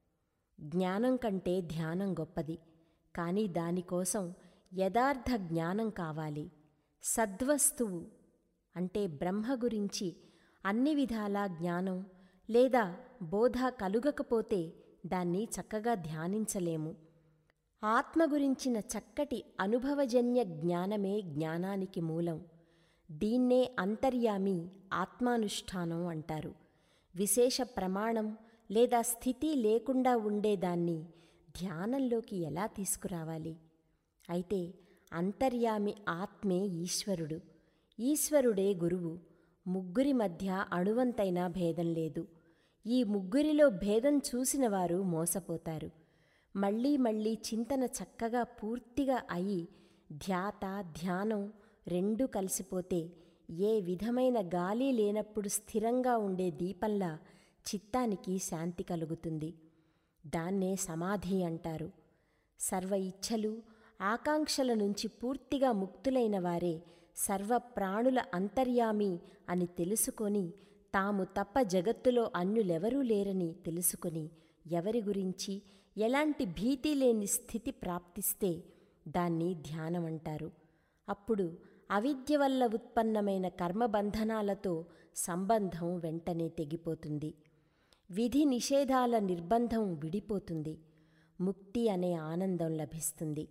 జ్ఞానం కంటే ధ్యానం గొప్పది కానీ దానికోసం యథార్థ జ్ఞానం కావాలి సద్వస్తువు అంటే బ్రహ్మ గురించి అన్ని విధాలా జ్ఞానం లేదా బోధ కలుగకపోతే దాన్ని చక్కగా ధ్యానించలేము ఆత్మ గురించిన చక్కటి అనుభవజన్య జ్ఞానమే జ్ఞానానికి మూలం దీన్నే అంతర్యామి ఆత్మానుష్ఠానం అంటారు విశేష ప్రమాణం లేదా స్థితి లేకుండా ఉండేదాన్ని ధ్యానంలోకి ఎలా తీసుకురావాలి అయితే అంతర్యామి ఆత్మే ఈశ్వరుడు ఈశ్వరుడే గురువు ముగ్గురి మధ్య అణువంతైన భేదం లేదు ఈ ముగ్గురిలో భేదం చూసిన వారు మోసపోతారు మళ్ళీ మళ్ళీ చింతన చక్కగా పూర్తిగా అయి ధ్యాత ధ్యానం రెండూ కలిసిపోతే ఏ విధమైన గాలి లేనప్పుడు స్థిరంగా ఉండే దీపంలా చిత్తానికి శాంతి కలుగుతుంది దాన్నే సమాధి అంటారు సర్వ ఇచ్ఛలు ఆకాంక్షల నుంచి పూర్తిగా ముక్తులైన వారే సర్వ ప్రాణుల అంతర్యామి అని తెలుసుకొని తాము తప్ప జగత్తులో అన్యులెవరూ లేరని తెలుసుకొని ఎవరి గురించి ఎలాంటి భీతి లేని స్థితి ప్రాప్తిస్తే దాన్ని ధ్యానం అంటారు అప్పుడు అవిద్య వల్ల ఉత్పన్నమైన కర్మబంధనాలతో సంబంధం వెంటనే తెగిపోతుంది విధి నిషేధాల నిర్బంధం విడిపోతుంది ముక్తి అనే ఆనందం లభిస్తుంది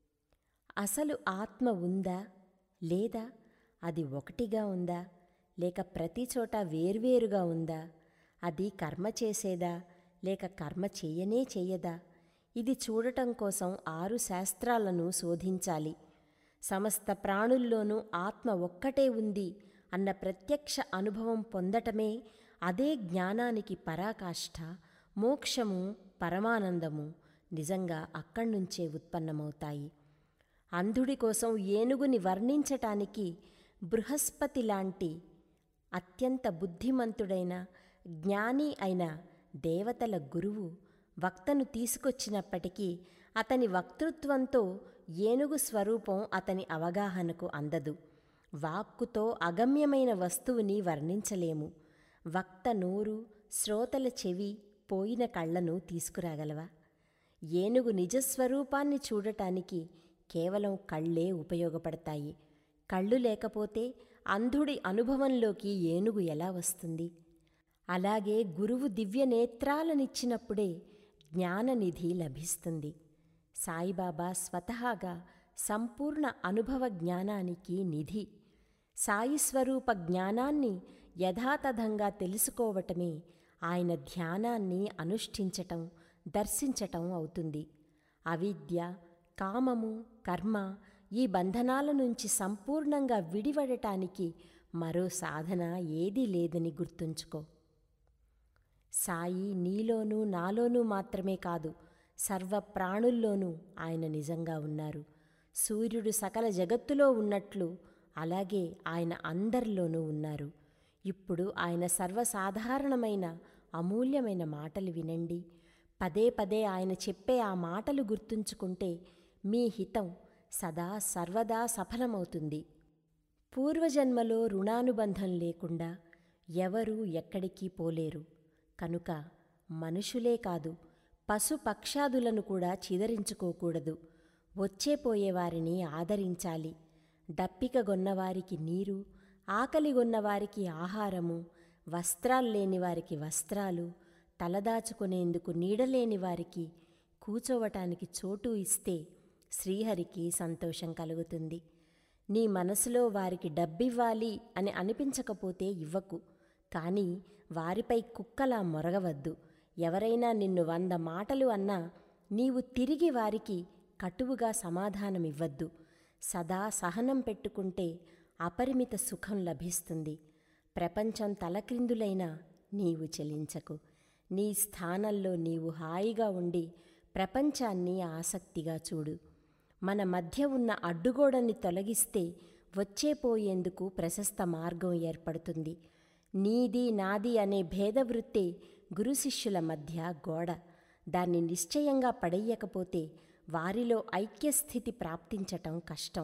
అసలు ఆత్మ ఉందా లేదా అది ఒకటిగా ఉందా లేక ప్రతి చోట వేర్వేరుగా ఉందా అది కర్మ చేసేదా లేక కర్మ చెయ్యనే చెయ్యదా ఇది చూడటం కోసం ఆరు శాస్త్రాలను శోధించాలి సమస్త ప్రాణుల్లోనూ ఆత్మ ఒక్కటే ఉంది అన్న ప్రత్యక్ష అనుభవం పొందటమే అదే జ్ఞానానికి పరాకాష్ఠ మోక్షము పరమానందము నిజంగా అక్కడ్నుంచే ఉత్పన్నమవుతాయి అంధుడి కోసం ఏనుగుని వర్ణించటానికి బృహస్పతి లాంటి అత్యంత బుద్ధిమంతుడైన జ్ఞాని అయిన దేవతల గురువు వక్తను తీసుకొచ్చినప్పటికీ అతని వక్తృత్వంతో ఏనుగు స్వరూపం అతని అవగాహనకు అందదు వాక్కుతో అగమ్యమైన వస్తువుని వర్ణించలేము వక్త నోరు శ్రోతల చెవి పోయిన కళ్ళను తీసుకురాగలవా ఏనుగు నిజస్వరూపాన్ని చూడటానికి కేవలం కళ్ళే ఉపయోగపడతాయి కళ్ళు లేకపోతే అంధుడి అనుభవంలోకి ఏనుగు ఎలా వస్తుంది అలాగే గురువు దివ్య నేత్రాలనిచ్చినప్పుడే జ్ఞాననిధి లభిస్తుంది సాయిబాబా స్వతహాగా సంపూర్ణ అనుభవ జ్ఞానానికి నిధి సాయి స్వరూప జ్ఞానాన్ని యథాతథంగా తెలుసుకోవటమే ఆయన ధ్యానాన్ని అనుష్ఠించటం దర్శించటం అవుతుంది అవిద్య కామము కర్మ ఈ బంధనాల నుంచి సంపూర్ణంగా విడివడటానికి మరో సాధన ఏదీ లేదని గుర్తుంచుకో సాయి నీలోనూ నాలోనూ మాత్రమే కాదు సర్వ ప్రాణుల్లోనూ ఆయన నిజంగా ఉన్నారు సూర్యుడు సకల జగత్తులో ఉన్నట్లు అలాగే ఆయన అందరిలోనూ ఉన్నారు ఇప్పుడు ఆయన సర్వసాధారణమైన అమూల్యమైన మాటలు వినండి పదే పదే ఆయన చెప్పే ఆ మాటలు గుర్తుంచుకుంటే మీ హితం సదా సర్వదా సఫలమవుతుంది పూర్వజన్మలో రుణానుబంధం లేకుండా ఎవరూ ఎక్కడికి పోలేరు కనుక మనుషులే కాదు పశు పక్షాదులను కూడా చిదరించుకోకూడదు వచ్చేపోయేవారిని ఆదరించాలి దప్పికగొన్నవారికి నీరు ఆకలిగొన్నవారికి ఆహారము వస్త్రాల్లేని వారికి వస్త్రాలు తలదాచుకునేందుకు నీడలేని వారికి కూచోవటానికి చోటు ఇస్తే శ్రీహరికి సంతోషం కలుగుతుంది నీ మనసులో వారికి డబ్బివ్వాలి అని అనిపించకపోతే ఇవ్వకు కానీ వారిపై కుక్కలా మొరగవద్దు ఎవరైనా నిన్ను వంద మాటలు అన్నా నీవు తిరిగి వారికి కటువుగా సమాధానమివ్వద్దు సదా సహనం పెట్టుకుంటే అపరిమిత సుఖం లభిస్తుంది ప్రపంచం తలక్రిందులైనా నీవు చెలించకు నీ స్థానంలో నీవు హాయిగా ఉండి ప్రపంచాన్ని ఆసక్తిగా చూడు మన మధ్య ఉన్న అడ్డుగోడని తొలగిస్తే వచ్చేపోయేందుకు ప్రశస్త మార్గం ఏర్పడుతుంది నీది నాది అనే భేదవృత్తే గురు శిష్యుల మధ్య గోడ దాన్ని నిశ్చయంగా పడేయకపోతే వారిలో ఐక్యస్థితి ప్రాప్తించటం కష్టం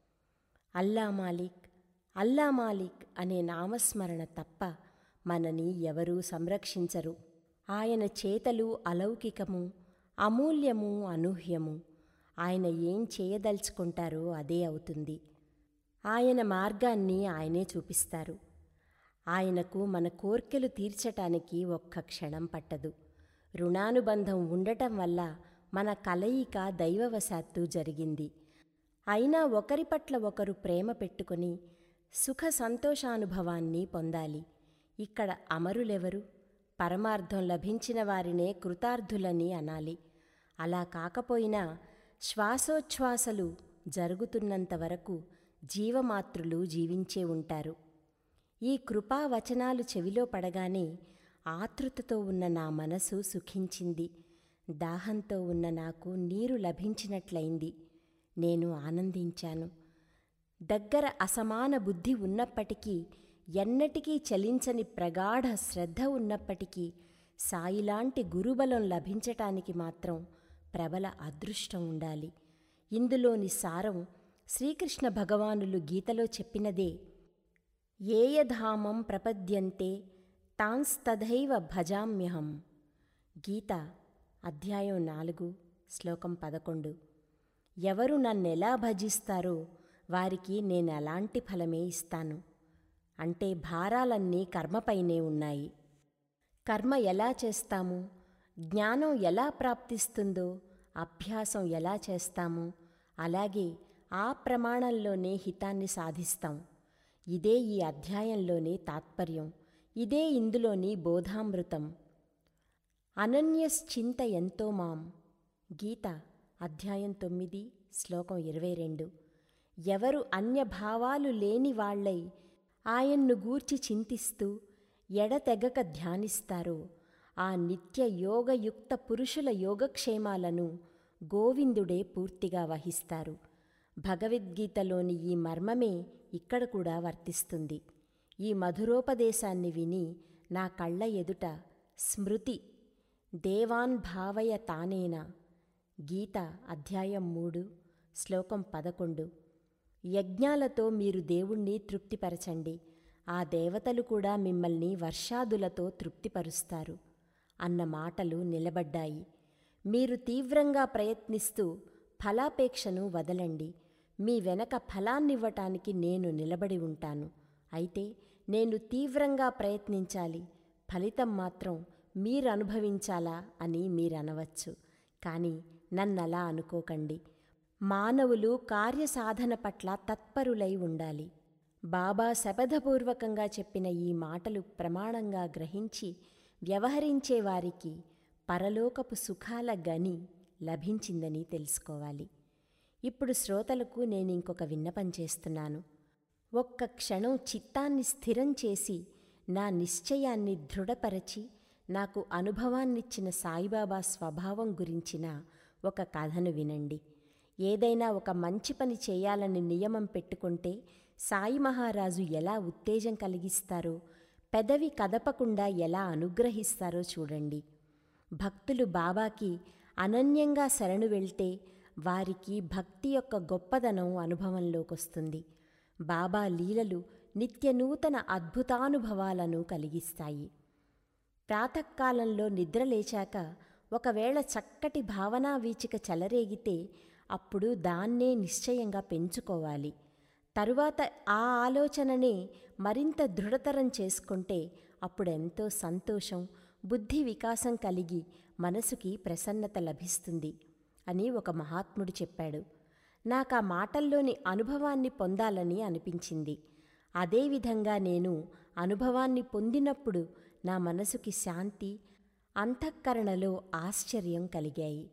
అల్లా మాలిక్ అల్లా మాలిక్ అనే నామస్మరణ తప్ప మనని ఎవరూ సంరక్షించరు ఆయన చేతలు అలౌకికము అమూల్యము అనూహ్యము ఆయన ఏం చేయదలుచుకుంటారో అదే అవుతుంది ఆయన మార్గాన్ని ఆయనే చూపిస్తారు ఆయనకు మన కోర్కెలు తీర్చటానికి ఒక్క క్షణం పట్టదు రుణానుబంధం ఉండటం వల్ల మన కలయిక దైవవశాత్తు జరిగింది అయినా ఒకరి పట్ల ఒకరు ప్రేమ పెట్టుకొని సుఖ సంతోషానుభవాన్ని పొందాలి ఇక్కడ అమరులెవరు పరమార్థం లభించిన వారినే కృతార్థులని అనాలి అలా కాకపోయినా శ్వాసోచ్ఛ్వాసలు జరుగుతున్నంత వరకు జీవమాతృలు జీవించే ఉంటారు ఈ కృపా వచనాలు చెవిలో పడగానే ఆతృతతో ఉన్న నా మనసు సుఖించింది దాహంతో ఉన్న నాకు నీరు లభించినట్లయింది నేను ఆనందించాను దగ్గర అసమాన బుద్ధి ఉన్నప్పటికీ ఎన్నటికీ చలించని ప్రగాఢ శ్రద్ధ ఉన్నప్పటికీ సాయిలాంటి గురుబలం లభించటానికి మాత్రం ప్రబల అదృష్టం ఉండాలి ఇందులోని సారం శ్రీకృష్ణ భగవానులు గీతలో చెప్పినదే ఏయధామం ప్రపద్యంతే తాంస్తథైవ భజామ్యహం గీత అధ్యాయం నాలుగు శ్లోకం పదకొండు ఎవరు నన్నెలా భజిస్తారో వారికి నేను అలాంటి ఫలమే ఇస్తాను అంటే భారాలన్నీ కర్మపైనే ఉన్నాయి కర్మ ఎలా చేస్తాము జ్ఞానం ఎలా ప్రాప్తిస్తుందో అభ్యాసం ఎలా చేస్తాము అలాగే ఆ ప్రమాణంలోనే హితాన్ని సాధిస్తాం ఇదే ఈ అధ్యాయంలోని తాత్పర్యం ఇదే ఇందులోని బోధామృతం అనన్యశ్చింత ఎంతో మాం గీత అధ్యాయం తొమ్మిది శ్లోకం ఇరవై రెండు ఎవరు అన్యభావాలు లేని వాళ్లై ఆయన్ను గూర్చి చింతిస్తూ ఎడతెగక ధ్యానిస్తారో ఆ నిత్య యోగయుక్త పురుషుల యోగక్షేమాలను గోవిందుడే పూర్తిగా వహిస్తారు భగవద్గీతలోని ఈ మర్మమే ఇక్కడ కూడా వర్తిస్తుంది ఈ మధురోపదేశాన్ని విని నా కళ్ళ ఎదుట స్మృతి దేవాన్ భావయ తానేన గీత అధ్యాయం మూడు శ్లోకం పదకొండు యజ్ఞాలతో మీరు దేవుణ్ణి తృప్తిపరచండి ఆ దేవతలు కూడా మిమ్మల్ని వర్షాదులతో తృప్తిపరుస్తారు అన్న మాటలు నిలబడ్డాయి మీరు తీవ్రంగా ప్రయత్నిస్తూ ఫలాపేక్షను వదలండి మీ వెనక ఫలాన్నివ్వటానికి నేను నిలబడి ఉంటాను అయితే నేను తీవ్రంగా ప్రయత్నించాలి ఫలితం మాత్రం మీరు అనుభవించాలా అని మీరనవచ్చు కానీ నన్నలా అనుకోకండి మానవులు కార్యసాధన పట్ల తత్పరులై ఉండాలి బాబా శపథపూర్వకంగా చెప్పిన ఈ మాటలు ప్రమాణంగా గ్రహించి వ్యవహరించే వారికి పరలోకపు సుఖాల గని లభించిందని తెలుసుకోవాలి ఇప్పుడు శ్రోతలకు నేను ఇంకొక విన్నపం చేస్తున్నాను ఒక్క క్షణం చిత్తాన్ని స్థిరం చేసి నా నిశ్చయాన్ని దృఢపరచి నాకు అనుభవాన్నిచ్చిన సాయిబాబా స్వభావం గురించిన ఒక కథను వినండి ఏదైనా ఒక మంచి పని చేయాలని నియమం పెట్టుకుంటే సాయి మహారాజు ఎలా ఉత్తేజం కలిగిస్తారో పెదవి కదపకుండా ఎలా అనుగ్రహిస్తారో చూడండి భక్తులు బాబాకి అనన్యంగా శరణు వెళ్తే వారికి భక్తి యొక్క గొప్పదనం అనుభవంలోకొస్తుంది బాబా లీలలు నిత్యనూతన అద్భుతానుభవాలను కలిగిస్తాయి ప్రాతకాలంలో నిద్రలేచాక ఒకవేళ చక్కటి భావనా వీచిక చెలరేగితే అప్పుడు దాన్నే నిశ్చయంగా పెంచుకోవాలి తరువాత ఆ ఆలోచననే మరింత దృఢతరం చేసుకుంటే అప్పుడెంతో సంతోషం బుద్ధి వికాసం కలిగి మనసుకి ప్రసన్నత లభిస్తుంది అని ఒక మహాత్ముడు చెప్పాడు నాకు ఆ మాటల్లోని అనుభవాన్ని పొందాలని అనిపించింది అదేవిధంగా నేను అనుభవాన్ని పొందినప్పుడు నా మనసుకి శాంతి అంతఃకరణలో ఆశ్చర్యం కలిగాయి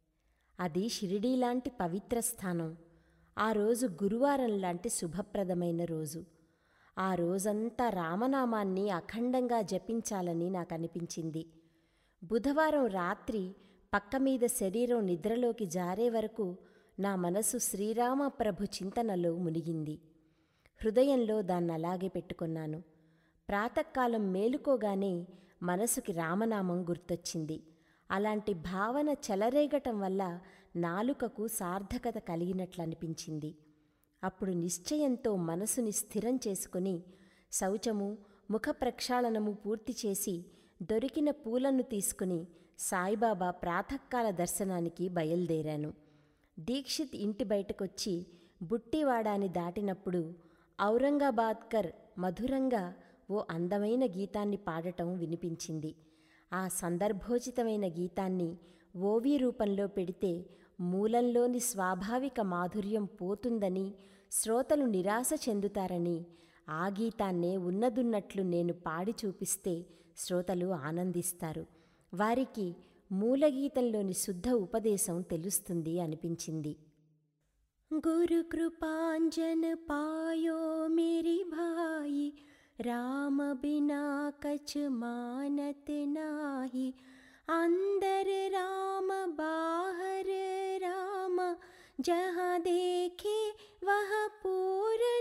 అది షిరిడీ లాంటి పవిత్ర స్థానం ఆ రోజు గురువారం లాంటి శుభప్రదమైన రోజు ఆ రోజంతా రామనామాన్ని అఖండంగా జపించాలని నాకు అనిపించింది బుధవారం రాత్రి పక్క మీద శరీరం నిద్రలోకి జారే వరకు నా మనసు శ్రీరామ ప్రభు చింతనలో మునిగింది హృదయంలో దాన్ని అలాగే పెట్టుకున్నాను ప్రాతకాలం మేలుకోగానే మనసుకి రామనామం గుర్తొచ్చింది అలాంటి భావన చెలరేగటం వల్ల నాలుకకు సార్థకత కలిగినట్లు అనిపించింది అప్పుడు నిశ్చయంతో మనసుని స్థిరం చేసుకుని శౌచము ముఖ ప్రక్షాళనము పూర్తి చేసి దొరికిన పూలను తీసుకుని సాయిబాబా ప్రాతకాల దర్శనానికి బయలుదేరాను దీక్షిత్ ఇంటి బయటకొచ్చి బుట్టివాడాని దాటినప్పుడు ఔరంగాబాద్కర్ మధురంగా ఓ అందమైన గీతాన్ని పాడటం వినిపించింది ఆ సందర్భోచితమైన గీతాన్ని ఓవీ రూపంలో పెడితే మూలంలోని స్వాభావిక మాధుర్యం పోతుందని శ్రోతలు నిరాశ చెందుతారని ఆ గీతాన్నే ఉన్నదున్నట్లు నేను పాడి చూపిస్తే శ్రోతలు ఆనందిస్తారు వారికి మూలగీతంలోని శుద్ధ ఉపదేశం తెలుస్తుంది అనిపించింది गुरु कृपांजन पायो मेरी भाई राम बिना कछ मानत नाही अंदर राम बाहर राम जहाँ देखे वह पूर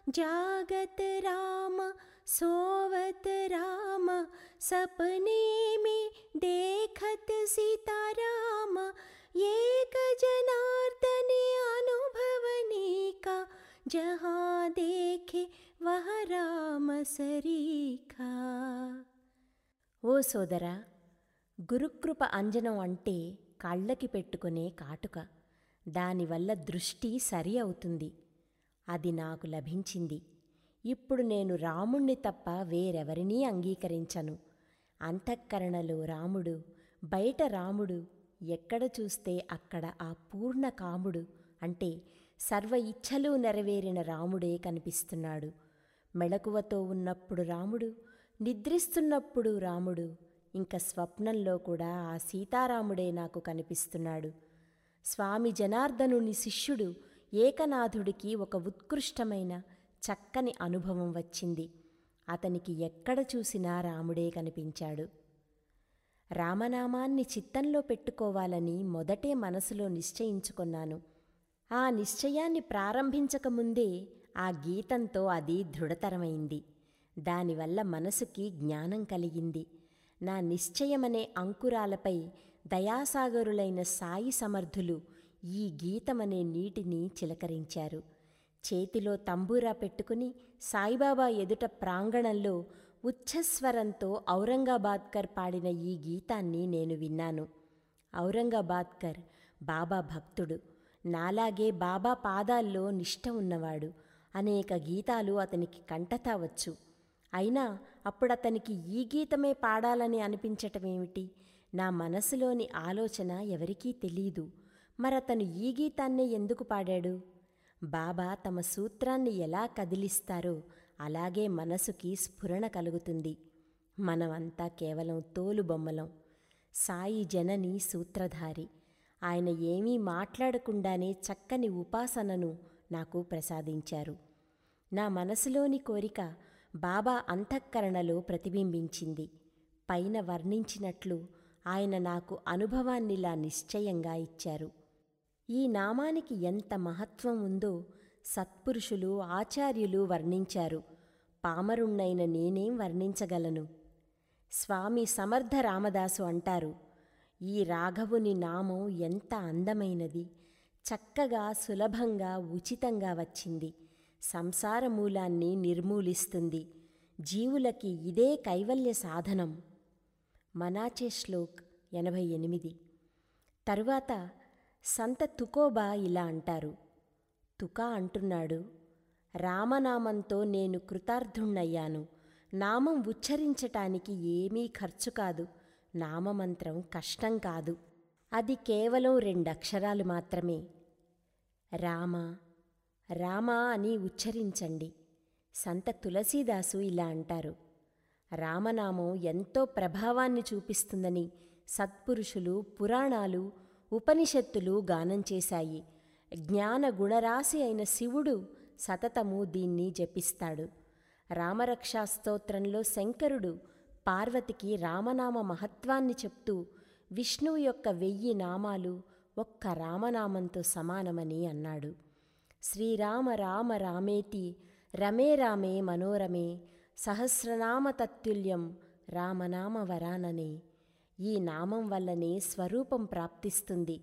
जागत राम सोवत राम सपने में देखत सीता राम एक जनार्दन अनुभवने का जहाँ देखे वह రామ సరీఖా ఓ సోదరా గురుకృప అంజనం అంటే కళ్ళకి పెట్టుకునే కాటుక దానివల్ల దృష్టి సరి అవుతుంది అది నాకు లభించింది ఇప్పుడు నేను రాముణ్ణి తప్ప వేరెవరినీ అంగీకరించను అంతఃకరణలో రాముడు బయట రాముడు ఎక్కడ చూస్తే అక్కడ ఆ పూర్ణ కాముడు అంటే సర్వ ఇచ్ఛలు నెరవేరిన రాముడే కనిపిస్తున్నాడు మెళకువతో ఉన్నప్పుడు రాముడు నిద్రిస్తున్నప్పుడు రాముడు ఇంకా స్వప్నంలో కూడా ఆ సీతారాముడే నాకు కనిపిస్తున్నాడు స్వామి జనార్దనుని శిష్యుడు ఏకనాథుడికి ఒక ఉత్కృష్టమైన చక్కని అనుభవం వచ్చింది అతనికి ఎక్కడ చూసినా రాముడే కనిపించాడు రామనామాన్ని చిత్తంలో పెట్టుకోవాలని మొదటే మనసులో నిశ్చయించుకున్నాను ఆ నిశ్చయాన్ని ప్రారంభించకముందే ఆ గీతంతో అది దృఢతరమైంది దానివల్ల మనసుకి జ్ఞానం కలిగింది నా నిశ్చయమనే అంకురాలపై దయాసాగరులైన సాయి సమర్థులు ఈ గీతమనే నీటిని చిలకరించారు చేతిలో తంబూరా పెట్టుకుని సాయిబాబా ఎదుట ప్రాంగణంలో ఉచ్ఛస్వరంతో ఔరంగాబాద్కర్ పాడిన ఈ గీతాన్ని నేను విన్నాను ఔరంగాబాద్కర్ బాబా భక్తుడు నాలాగే బాబా పాదాల్లో నిష్ట ఉన్నవాడు అనేక గీతాలు అతనికి కంటతా వచ్చు అయినా అప్పుడతనికి ఈ గీతమే పాడాలని అనిపించటమేమిటి నా మనసులోని ఆలోచన ఎవరికీ తెలీదు మరతను ఈ గీతాన్నే ఎందుకు పాడాడు బాబా తమ సూత్రాన్ని ఎలా కదిలిస్తారో అలాగే మనసుకి స్ఫురణ కలుగుతుంది మనమంతా కేవలం తోలుబొమ్మలం సాయి జనని సూత్రధారి ఆయన ఏమీ మాట్లాడకుండానే చక్కని ఉపాసనను నాకు ప్రసాదించారు నా మనసులోని కోరిక బాబా అంతఃకరణలో ప్రతిబింబించింది పైన వర్ణించినట్లు ఆయన నాకు అనుభవాన్నిలా నిశ్చయంగా ఇచ్చారు ఈ నామానికి ఎంత మహత్వం ఉందో సత్పురుషులు ఆచార్యులు వర్ణించారు పామరుణ్ణైన నేనేం వర్ణించగలను స్వామి సమర్థ రామదాసు అంటారు ఈ రాఘవుని నామం ఎంత అందమైనది చక్కగా సులభంగా ఉచితంగా వచ్చింది సంసార మూలాన్ని నిర్మూలిస్తుంది జీవులకి ఇదే కైవల్య సాధనం మనాచే శ్లోక్ ఎనభై ఎనిమిది తరువాత సంత తుకోబా ఇలా అంటారు తుకా అంటున్నాడు రామనామంతో నేను కృతార్థుణ్ణయ్యాను నామం ఉచ్చరించటానికి ఏమీ ఖర్చు కాదు నామమంత్రం కష్టం కాదు అది కేవలం రెండక్షరాలు మాత్రమే రామ రామ అని ఉచ్చరించండి సంత తులసీదాసు ఇలా అంటారు రామనామం ఎంతో ప్రభావాన్ని చూపిస్తుందని సత్పురుషులు పురాణాలు ఉపనిషత్తులు గానం చేశాయి జ్ఞాన గుణరాశి అయిన శివుడు సతతము దీన్ని జపిస్తాడు రామరక్షా స్తోత్రంలో శంకరుడు పార్వతికి రామనామ మహత్వాన్ని చెప్తూ విష్ణువు యొక్క వెయ్యి నామాలు ఒక్క రామనామంతో సమానమని అన్నాడు శ్రీరామ రామ రామేతి రమే రామే మనోరమే సహస్రనామ తత్తుల్యం రామనామ వరాననే ఈ నామం వల్లనే స్వరూపం ప్రాప్తిస్తుంది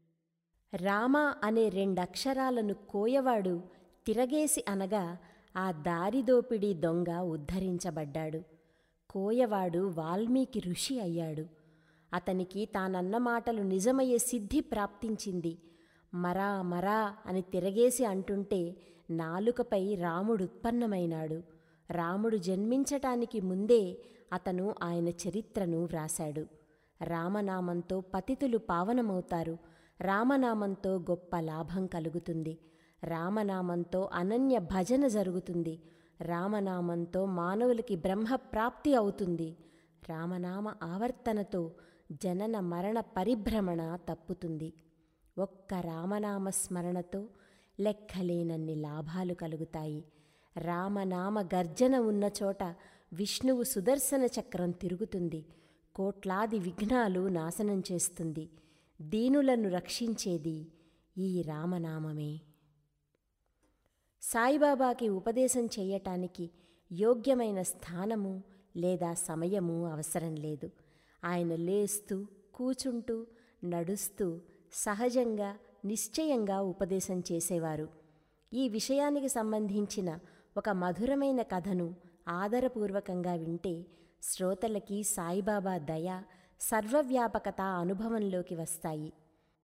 రామ అనే రెండక్షరాలను కోయవాడు తిరగేసి అనగా ఆ దారిదోపిడి దొంగ ఉద్ధరించబడ్డాడు కోయవాడు వాల్మీకి ఋషి అయ్యాడు అతనికి తానన్న మాటలు నిజమయ్యే సిద్ధి ప్రాప్తించింది మరా మరా అని తిరగేసి అంటుంటే నాలుకపై రాముడు ఉత్పన్నమైనాడు రాముడు జన్మించటానికి ముందే అతను ఆయన చరిత్రను వ్రాశాడు రామనామంతో పతితులు పావనమవుతారు రామనామంతో గొప్ప లాభం కలుగుతుంది రామనామంతో అనన్య భజన జరుగుతుంది రామనామంతో మానవులకి బ్రహ్మప్రాప్తి అవుతుంది రామనామ ఆవర్తనతో జనన మరణ పరిభ్రమణ తప్పుతుంది ఒక్క రామనామ స్మరణతో లెక్కలేనన్ని లాభాలు కలుగుతాయి రామనామ గర్జన ఉన్న చోట విష్ణువు సుదర్శన చక్రం తిరుగుతుంది కోట్లాది విఘ్నాలు నాశనం చేస్తుంది దీనులను రక్షించేది ఈ రామనామమే సాయిబాబాకి ఉపదేశం చెయ్యటానికి యోగ్యమైన స్థానము లేదా సమయము అవసరం లేదు ఆయన లేస్తూ కూచుంటూ నడుస్తూ సహజంగా నిశ్చయంగా ఉపదేశం చేసేవారు ఈ విషయానికి సంబంధించిన ఒక మధురమైన కథను ఆదరపూర్వకంగా వింటే శ్రోతలకి సాయిబాబా దయ సర్వవ్యాపకత అనుభవంలోకి వస్తాయి